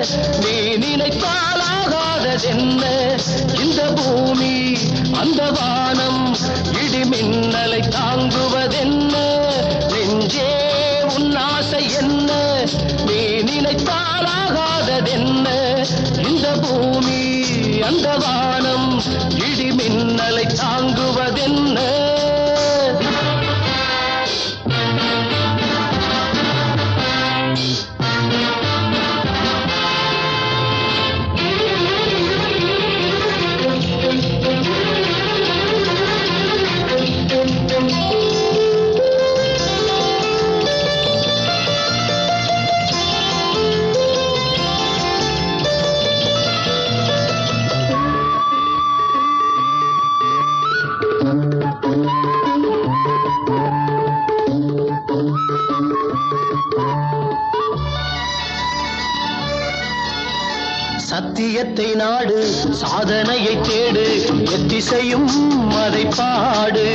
நீ நினைத்தாலாகாததென்ன இந்த பூமி அந்த வானம் இடிமின்னலை தாங்குவதென்ன நெஞ்சே உன் ஆசை என்ன நீ நினைத்தாலாகாததென்ன இந்த பூமி அந்த வானம் இடிமின்னலை தாங்குவதென்ன சத்தியத்தை நாடு சாதனையை தேடு எத்திசையும் அதை பாடு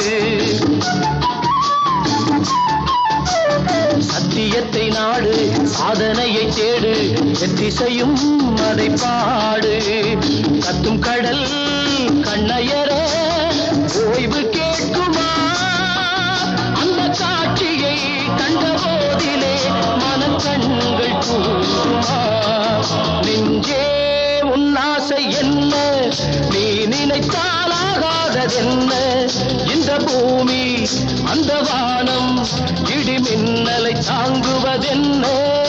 சத்தியத்தை நாடு சாதனையை தேடு எத்திசையும் அதை பாடு கத்தும் கடல் கண்ணயர ஓய்வு கேட்குமா அந்த காட்சியை கண்ட போதிலே மனக்கண்கள் கூறுமா நெஞ்சே உன் ஆசை என்ன நீ நினைத்தாலாகாததென்ன இந்த பூமி அந்த வானம் இடிமின்னலை தாங்குவதென்ன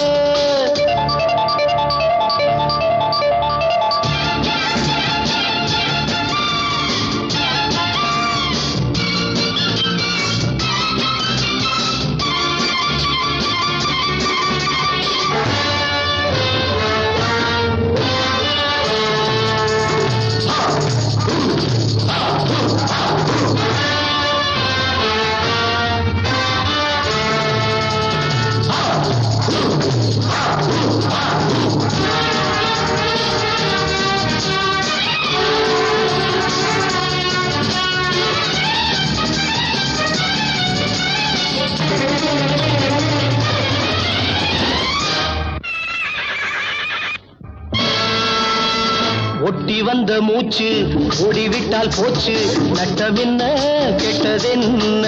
ஒட்டி வந்த மூச்சு ஓடிவிட்டால் போச்சு நட்டமென்ன கெட்டதென்ன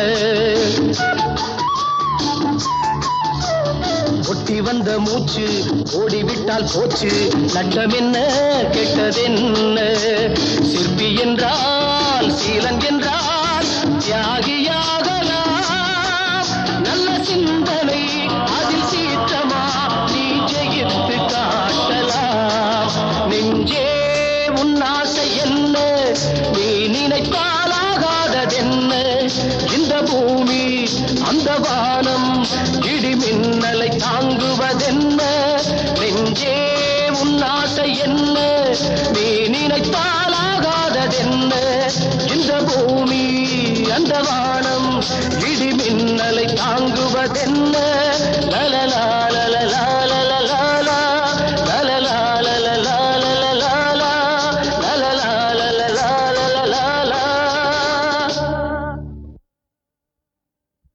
ஒட்டி வந்த மூச்சு ஓடிவிட்டால் போச்சு நட்டமென்ன கெட்டதென்ன சிற்பி என்றால் சீலன் என்றால் தியாகியாகலாம் நல்ல சிந்தனை அதில் சீற்றமா நீ ஜெயித்து காட்டலாம் நெஞ்சே உன் ஆசை என்ன நீ நினைத்தாலாகாததென்ன இந்த பூமி அந்த வானம் இடிமின்னலை தாங்குவதென்ன நெஞ்சே உன் ஆசை என்ன நீ நினைத்தாலாகாததென்ன இந்த பூமி அந்த வானம் இடிமின்னலை தாங்குவதென்ன லலலால